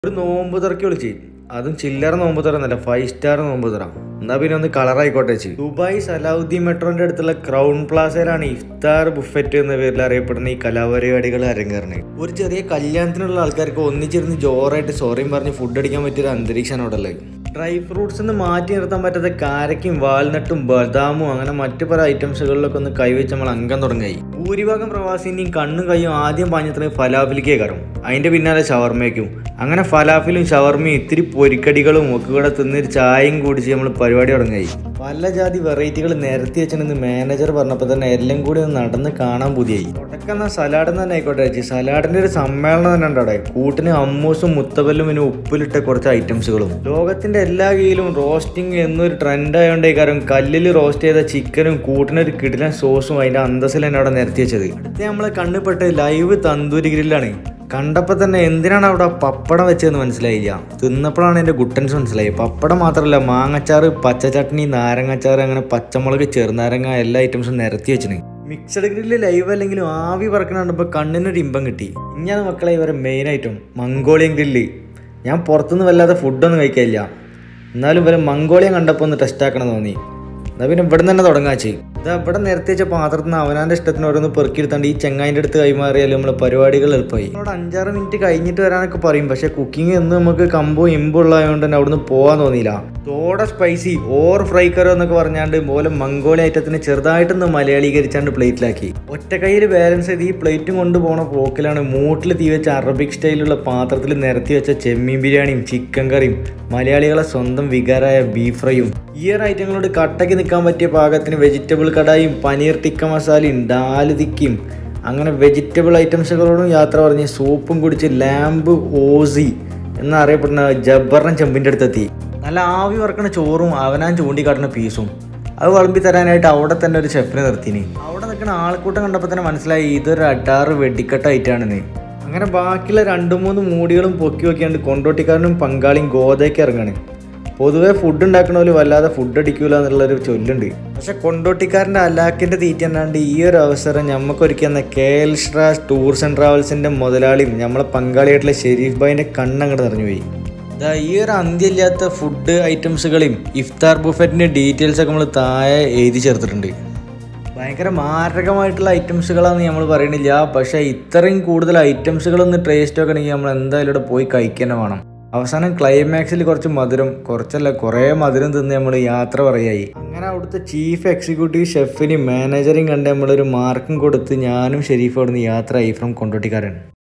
ഒരു നോമ്പ് തുറക്കി വിളിച്ച് അതും ചില്ലറ നോമ്പ് തുറന്നല്ല ഫൈവ് സ്റ്റാർ നോമ്പ് തുറ എന്നാ പിന്നെ ഒന്ന് കളറായിക്കോട്ടെ വെച്ച് ദുബായ് സലാഹുദ്ദീൻ മെട്രോന്റെ അടുത്തുള്ള ക്രൗൺ പ്ലാസയിലാണ് ഇഫ്താർ ബുഫറ്റ് എന്ന പേരിൽ അറിയപ്പെടുന്ന ഈ കലാപരിപാടികൾ അരങ്ങേറുന്നത് ഒരു ചെറിയ കല്യാണത്തിനുള്ള ആൾക്കാർക്ക് ഒന്നിച്ചിരുന്ന് ജോറായിട്ട് സോറിയും പറഞ്ഞ് ഫുഡ് അടിക്കാൻ പറ്റിയൊരു അന്തരീക്ഷമാണ് അവിടെ ഉള്ളത് ഡ്രൈ ഫ്രൂട്ട്സ് നിന്ന് മാറ്റി നിർത്താൻ പറ്റാത്ത കാരക്കും വാൾനട്ടും ബദാമും അങ്ങനെ മറ്റു പല ഐറ്റംസുകളിലൊക്കെ ഒന്ന് കൈവച്ച് നമ്മൾ അംഗം തുടങ്ങി ഭൂരിഭാഗം പ്രവാസിൻ്റെയും കണ്ണും കൈയും ആദ്യം പാഞ്ഞെത്തുന്നത് ഫലാഫിലേക്ക് കയറും അതിൻ്റെ പിന്നാലെ ഷവർമയ്ക്കും അങ്ങനെ ഫലാഫിലും ഷവർമയും ഇത്തിരി പൊരിക്കടികളും ഒക്കെ കൂടെ തിന്നൊരു ചായയും കുടിച്ച് നമ്മൾ പരിപാടി തുടങ്ങി പല ജാതി വെറൈറ്റികൾ നിരത്തി വെച്ചിട്ടുണ്ടെന്ന് മാനേജർ പറഞ്ഞപ്പോൾ തന്നെ എല്ലാം കൂടി ഒന്ന് നടന്ന് കാണാൻ പുതിയായി തുടക്കം എന്നാൽ സലാഡ് തന്നെ ആയിക്കോട്ടെ ചേച്ചി സലാഡിന്റെ ഒരു സമ്മേളനം തന്നെ ഉണ്ട് അവിടെ കൂട്ടിന് അമ്മൂസും മുത്തവല്ലും പിന്നെ ഉപ്പിലിട്ട കുറച്ച് ഐറ്റംസുകളും ലോകത്തിന്റെ എല്ലാ കീഴിലും റോസ്റ്റിംഗ് എന്നൊരു ട്രെൻഡ് ആയതുകൊണ്ടേ കാരണം കല്ലിൽ റോസ്റ്റ് ചെയ്ത ചിക്കനും കൂട്ടിനൊരു കിടിലൻ സോസും അതിന്റെ അന്തസ്സിൽ തന്നെ അവിടെ നിരത്തി വെച്ചത് അടുത്ത നമ്മളെ കണ്ണുപെട്ട് ലൈവ് തന്തൂരി ഗ്രില്ലാണ് കണ്ടപ്പോൾ തന്നെ എന്തിനാണ് അവിടെ പപ്പടം വെച്ചതെന്ന് മനസ്സിലായില്ല തിന്നപ്പോഴാണ് എൻ്റെ ഗുട്ടൻസ് മനസ്സിലായി പപ്പടം മാത്രമല്ല മാങ്ങച്ചാറ് പച്ചച്ചട്നി നാരങ്ങച്ചാറ് അങ്ങനെ പച്ചമുളക് ചെറുനാരങ്ങ എല്ലാ ഐറ്റംസും നിരത്തി വെച്ചിന് മിക്സഡ് ഗ്രില്ല് ലൈവ് അല്ലെങ്കിലും ആവി പറക്കണ കണ്ടപ്പോൾ കണ്ണിനൊരു ഇമ്പം കിട്ടി ഇങ്ങനെ മക്കളെ ഇവരെ മെയിൻ ഐറ്റം മംഗോളിയൻ ഗ്രില്ല് ഞാൻ പുറത്തുനിന്ന് വല്ലാതെ ഫുഡൊന്നും കഴിക്കില്ല എന്നാലും ഇവരെ മംഗോളിയൻ കണ്ടപ്പോൾ ഒന്ന് ടെസ്റ്റ് ആക്കണം തോന്നി എന്നാ പിന്നെ ഇവിടെ തന്നെ തുടങ്ങാച്ച് ഇതാ ഇവിടെ നിരത്തി വെച്ച പാത്രത്തിൽ നിന്ന് അവനാന്റെ ഇഷ്ടത്തിന് ഓരോന്ന് പെറുക്കിയെടുത്താണ്ട് ഈ ചെങ്ങായിൻ്റെ അടുത്ത് കൈമാറിയാലും നമ്മളെ പരിപാടികൾ എളുപ്പമായി അവിടെ അഞ്ചാറ് മിനിറ്റ് കഴിഞ്ഞിട്ട് വരാനൊക്കെ പറയും പക്ഷെ കുക്കിംഗ് എന്ന് നമുക്ക് കമ്പോ ഇമ്പുള്ളതുകൊണ്ട് തന്നെ അവിടുന്ന് പോകാൻ തോന്നിയില്ല തോടെ സ്പൈസി ഓർ ഫ്രൈ കറോ എന്നൊക്കെ പറഞ്ഞാണ്ട് പോലെ മംഗോളി ഐറ്റത്തിന് ചെറുതായിട്ടൊന്ന് മലയാളീകരിച്ചാണ്ട് പ്ലേറ്റിലാക്കി ഒറ്റ കയ്യിൽ ബാലൻസ് ചെയ്ത് ഈ പ്ലേറ്റും കൊണ്ട് പോണ പോക്കിലാണ് മൂട്ടിൽ തീ വെച്ച അറബിക് സ്റ്റൈലുള്ള പാത്രത്തിൽ നിരത്തി വെച്ച ചെമ്മീൻ ബിരിയാണിയും ചിക്കൻ കറിയും മലയാളികളെ സ്വന്തം വികാരായ ബീഫ് ഫ്രൈയും ഈ ഒരു ഐറ്റങ്ങളോട് കട്ടയ്ക്ക് നിൽക്കാൻ പറ്റിയ പാകത്തിന് വെജിറ്റബിൾ കടായും പനീർ ടിക്ക മസാലയും ഡാല് തിക്കിയും അങ്ങനെ വെജിറ്റബിൾ ഐറ്റംസുകളോടും യാത്ര പറഞ്ഞ് സൂപ്പും കുടിച്ച് ലാമ്പ് ഓസി എന്നറിയപ്പെടുന്ന ജബ്ബറിനെ ചെമ്പിൻ്റെ അടുത്തെത്തി നല്ല ആവി വറക്കണ ചോറും അവനാൻ ചൂണ്ടിക്കാട്ടുന്ന പീസും അത് വിളമ്പി തരാനായിട്ട് അവിടെ തന്നെ ഒരു ഷെഫിനെ നിർത്തിനി അവിടെ നിൽക്കുന്ന ആൾക്കൂട്ടം കണ്ടപ്പോൾ തന്നെ മനസ്സിലായി ഇതൊരു അട്ടാറ് വെടിക്കെട്ട ഐറ്റാണെന്ന് അങ്ങനെ ബാക്കിയുള്ള രണ്ട് മൂന്ന് മൂടികളും പൊക്കി വെക്കാണ്ട് കൊണ്ടോട്ടിക്കാരനും പങ്കാളിയും ഗോതയ്ക്ക് ഇറങ്ങാണ് പൊതുവെ ഫുഡ് ഉണ്ടാക്കണവര് വല്ലാതെ ഫുഡ് അടിക്കൂല എന്നുള്ളൊരു ചൊല്ലുണ്ട് പക്ഷെ കൊണ്ടോട്ടിക്കാരൻ്റെ അലാക്കിൻ്റെ തീറ്റ എന്നാണ്ട് ഈ ഒരു അവസരം ഞമ്മക്കൊരുക്കുന്ന കെ എൽ സ്ട്രാസ് ടൂർസ് ആൻഡ് ട്രാവൽസിൻ്റെ മുതലാളിയും നമ്മളെ പങ്കാളിയായിട്ടുള്ള ഷെരീഫ് ഭായിൻ്റെ കണ്ണങ്ങോട്ട് നിറഞ്ഞുപോയി ദാ ഈ ഒരു അന്ത്യമില്ലാത്ത ഫുഡ് ഐറ്റംസുകളെയും ഇഫ്താർ ബുഫറ്റിൻ്റെ ഡീറ്റെയിൽസ് ഒക്കെ നമ്മൾ താഴെ എഴുതി ചേർത്തിട്ടുണ്ട് ഭയങ്കര മാരകമായിട്ടുള്ള ഐറ്റംസുകളാണെന്ന് നമ്മൾ പറയണില്ല പക്ഷേ ഇത്രയും കൂടുതൽ ഐറ്റംസുകളൊന്ന് ടേസ്റ്റ് വെക്കണമെങ്കിൽ നമ്മൾ എന്തായാലും ഇവിടെ പോയി കഴിക്കുക തന്നെ വേണം അവസാനം ക്ലൈമാക്സിൽ കുറച്ച് മധുരം കുറച്ചല്ല കുറേ മധുരം തിന്ന് നമ്മൾ യാത്ര പറയായി അങ്ങനെ അവിടുത്തെ ചീഫ് എക്സിക്യൂട്ടീവ് ഷെഫിനും മാനേജറെയും കണ്ട് നമ്മളൊരു മാർക്കും കൊടുത്ത് ഞാനും ഷെരീഫ് അവിടുന്ന് യാത്ര ആയി ഫ്രം കൊണ്ടോട്ടിക്കാരൻ